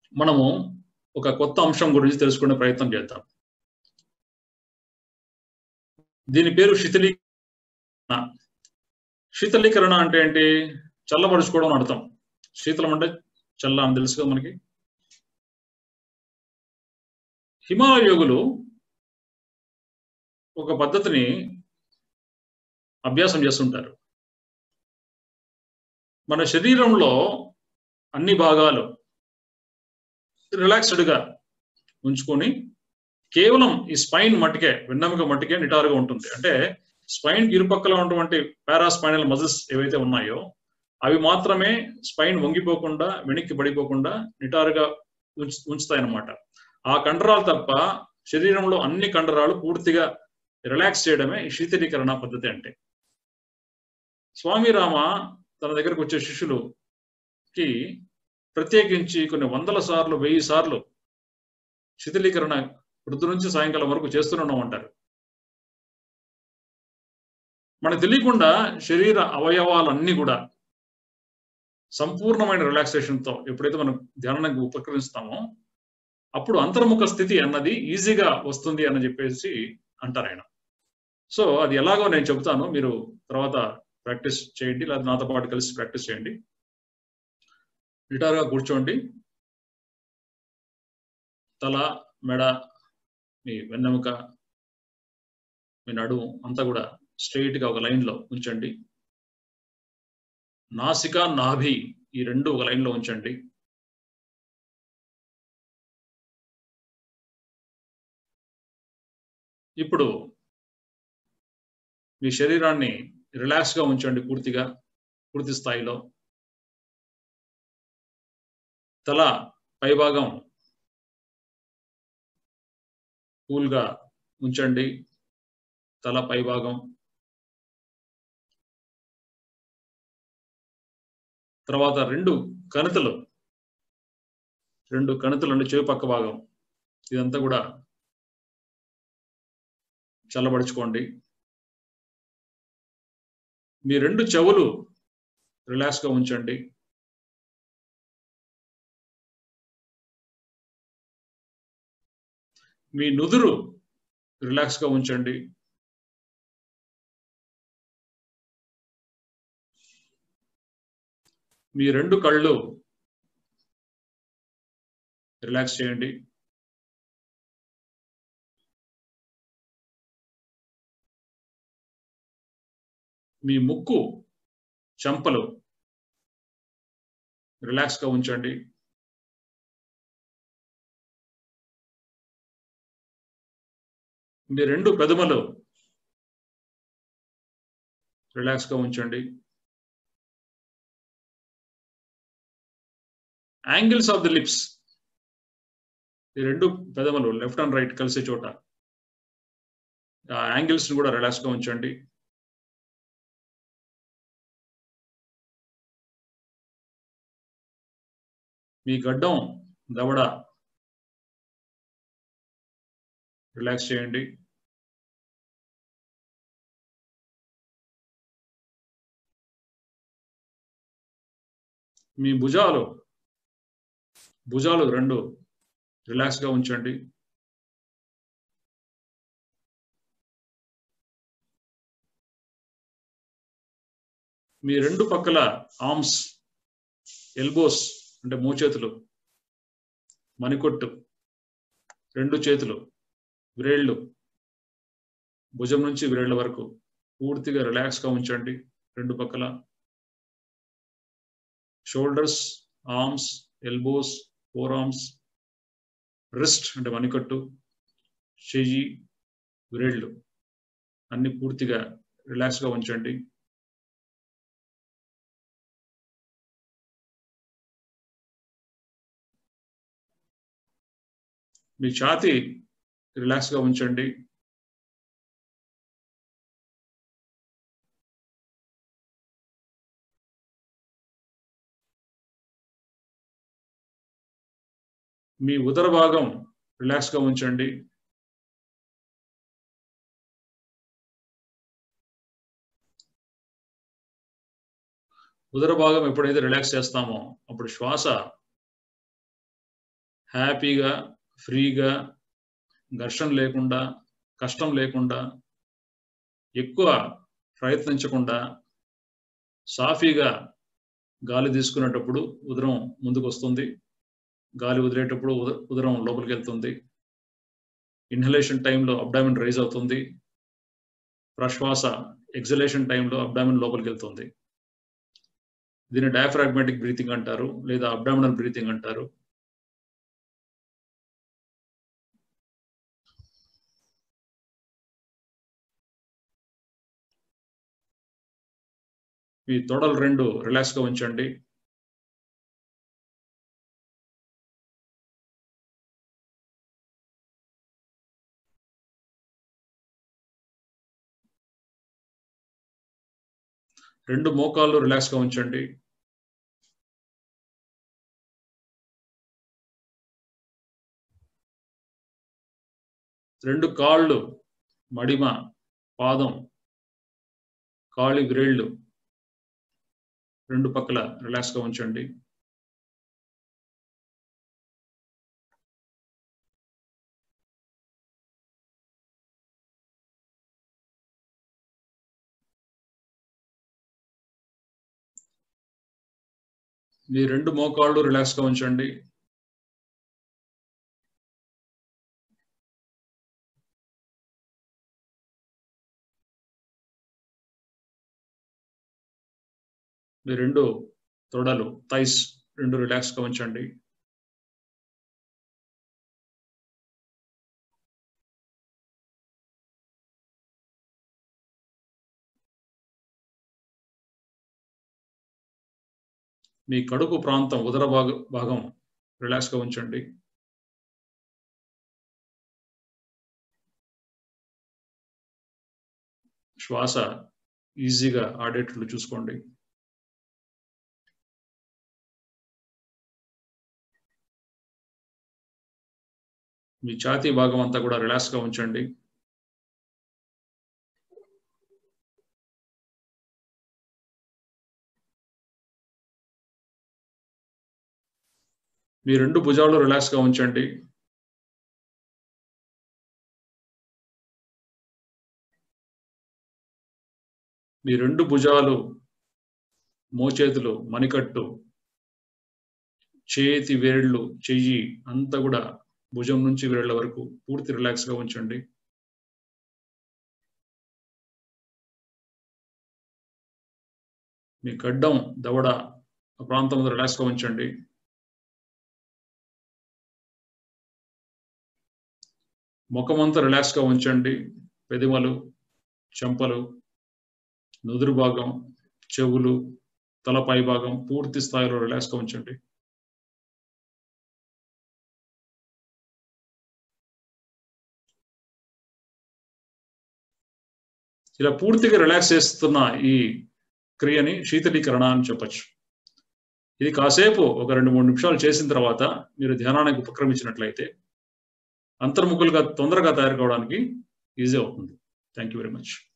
మనము ఒక కొత్త అంశం గురించి తెలుసుకునే ప్రయత్నం చేద్దాం దీని పేరు శీతలీకరణ శీతలీకరణ అంటే ఏంటి చల్లబరుచుకోవడం అని అర్థం శీతలం అంటే చల్ల అని తెలుసు కదా మనకి హిమాలయ యోగులు ఒక పద్ధతిని అభ్యాసం చేస్తుంటారు మన శరీరంలో అన్ని భాగాలు రిలాక్స్డ్గా ఉంచుకొని కేవలం ఈ స్పైన్ మట్టికే వెన్నెముక మట్టికే నిటారుగా ఉంటుంది అంటే స్పైన్ ఇరుపక్కల ఉన్నటువంటి పారాస్పైనల్ మజిల్స్ ఏవైతే ఉన్నాయో అవి మాత్రమే స్పైన్ వంగిపోకుండా వెనక్కి పడిపోకుండా నిటారుగా ఉంచు ఉంచుతాయన్నమాట ఆ కండరాలు తప్ప శరీరంలో అన్ని కండరాలు పూర్తిగా రిలాక్స్ చేయడమే ఈ శీతలీకరణ పద్ధతి అంటే స్వామి రామ తన దగ్గరకు వచ్చే శిష్యులుకి ప్రత్యేకించి కొన్ని వందల సార్లు వెయ్యి సార్లు శిథిలీకరణ వృద్ధి నుంచి సాయంకాలం వరకు చేస్తూనే ఉంటారు మనకు తెలియకుండా శరీర అవయవాలన్నీ కూడా సంపూర్ణమైన రిలాక్సేషన్తో ఎప్పుడైతే మనం ధ్యానానికి ఉపకరిస్తామో అప్పుడు అంతర్ముఖ స్థితి అన్నది ఈజీగా వస్తుంది అని చెప్పేసి అంటారు ఆయన సో అది ఎలాగో నేను చెబుతాను మీరు తర్వాత ప్రాక్టీస్ చేయండి లేదా నాతో పాటు కలిసి ప్రాక్టీస్ చేయండి నిటారుగా కూర్చోండి తల మెడ మీ వెన్నెముక మీ నడుము అంతా కూడా స్ట్రైట్ గా ఒక లైన్ లో ఉంచండి నాసిక నాభి ఈ రెండు ఒక లైన్ లో ఉంచండి ఇప్పుడు మీ శరీరాన్ని రిలాక్స్ గా ఉంచండి పూర్తిగా పూర్తి స్థాయిలో తల పైభాగం కూల్గా ఉంచండి తల పైభాగం తర్వాత రెండు కణితలు రెండు కణితలు అంటే చెవి పక్క భాగం ఇదంతా కూడా చల్లబడుచుకోండి మీ రెండు చెవులు రిలాక్స్గా ఉంచండి మీ నుదురు రిలాక్స్గా ఉంచండి మీ రెండు కళ్ళు రిలాక్స్ చేయండి మీ ముక్కు చెంపలు రిలాక్స్గా ఉంచండి మీ రెండు పెదములు రిలాక్స్గా ఉంచండి యాంగిల్స్ ఆఫ్ ది లిప్స్ ఈ రెండు పెదములు లెఫ్ట్ అండ్ రైట్ కలిసే చోట ఆ యాంగిల్స్ కూడా రిలాక్స్గా ఉంచండి మీ గడ్డం దవడ రిలాక్స్ చేయండి మీ భుజాలు భుజాలు రెండు రిలాక్స్గా ఉంచండి మీ రెండు పక్కల ఆర్మ్స్ ఎల్బోస్ అంటే మోచేతులు మణికొట్టు రెండు చేతులు విరేళ్ళు భుజం నుంచి విరేళ్ల వరకు పూర్తిగా రిలాక్స్గా ఉంచండి రెండు పక్కల shoulders arms elbows forearms wrist అంటే మణికట్టు చెయ్యి విరేళ్ళు అన్ని పూర్తిగా రిలాక్స్గా ఉంచండి మీ ఛాతి రిలాక్స్గా ఉంచండి మీ ఉదర భాగం రిలాక్స్గా ఉంచండి ఉదర భాగం ఎప్పుడైతే రిలాక్స్ చేస్తామో అప్పుడు శ్వాస హ్యాపీగా ఫ్రీగా ఘర్షణ లేకుండా కష్టం లేకుండా ఎక్కువ ప్రయత్నించకుండా సాఫీగా గాలి తీసుకునేటప్పుడు ఉదరం ముందుకు వస్తుంది గాలి వదిలేటప్పుడు ఉదరం లోపలికి వెళ్తుంది ఇన్హలేషన్ టైంలో అబ్డామిన్ రైజ్ అవుతుంది ప్రశ్వాస ఎగ్జలేషన్ టైంలో అబ్డామిన్ లోపలికి వెళ్తుంది దీన్ని డయాఫ్రాగ్మాటిక్ బ్రీతింగ్ అంటారు లేదా అబ్డామినల్ బ్రీతింగ్ అంటారు మీ తొడలు రెండు రిలాక్స్గా ఉంచండి రెండు మోకాళ్ళు రిలాక్స్గా ఉంచండి రెండు కాళ్ళు మడిమ పాదం కాళి గ్రేళ్ళు రెండు పక్కల రిలాక్స్గా ఉంచండి మీ రెండు మోకాళ్ళు రిలాక్స్గా ఉంచండి మీ రెండు తొడలు థైస్ రెండు రిలాక్స్గా ఉంచండి మీ కడుపు ప్రాంతం ఉదర భాగ భాగం రిలాక్స్గా ఉంచండి శ్వాస ఈజీగా ఆడేటట్లు చూసుకోండి మీ ఛాతీ భాగం అంతా కూడా రిలాక్స్గా ఉంచండి మీ రెండు భుజాలు రిలాక్స్గా ఉంచండి మీ రెండు భుజాలు మోచేతులు మణికట్టు చేతి వేళ్ళు చెయ్యి అంతా కూడా భుజం నుంచి వేళ్ల వరకు పూర్తి రిలాక్స్గా ఉంచండి మీ గడ్డం దవడ ప్రాంతం రిలాక్స్గా ఉంచండి ముఖమంతా రిలాక్స్గా ఉంచండి పెదిమలు చెంపలు నుదురు భాగం చెవులు తలపై భాగం పూర్తి స్థాయిలో రిలాక్స్గా ఉంచండి ఇలా పూర్తిగా రిలాక్స్ చేస్తున్న ఈ క్రియని శీతలీకరణ అని చెప్పచ్చు ఇది కాసేపు ఒక రెండు మూడు నిమిషాలు చేసిన తర్వాత మీరు ధ్యానానికి ఉపక్రమించినట్లయితే అంతర్ముఖులుగా తొందరగా తయారు కావడానికి ఈజీ అవుతుంది థ్యాంక్ యూ వెరీ మచ్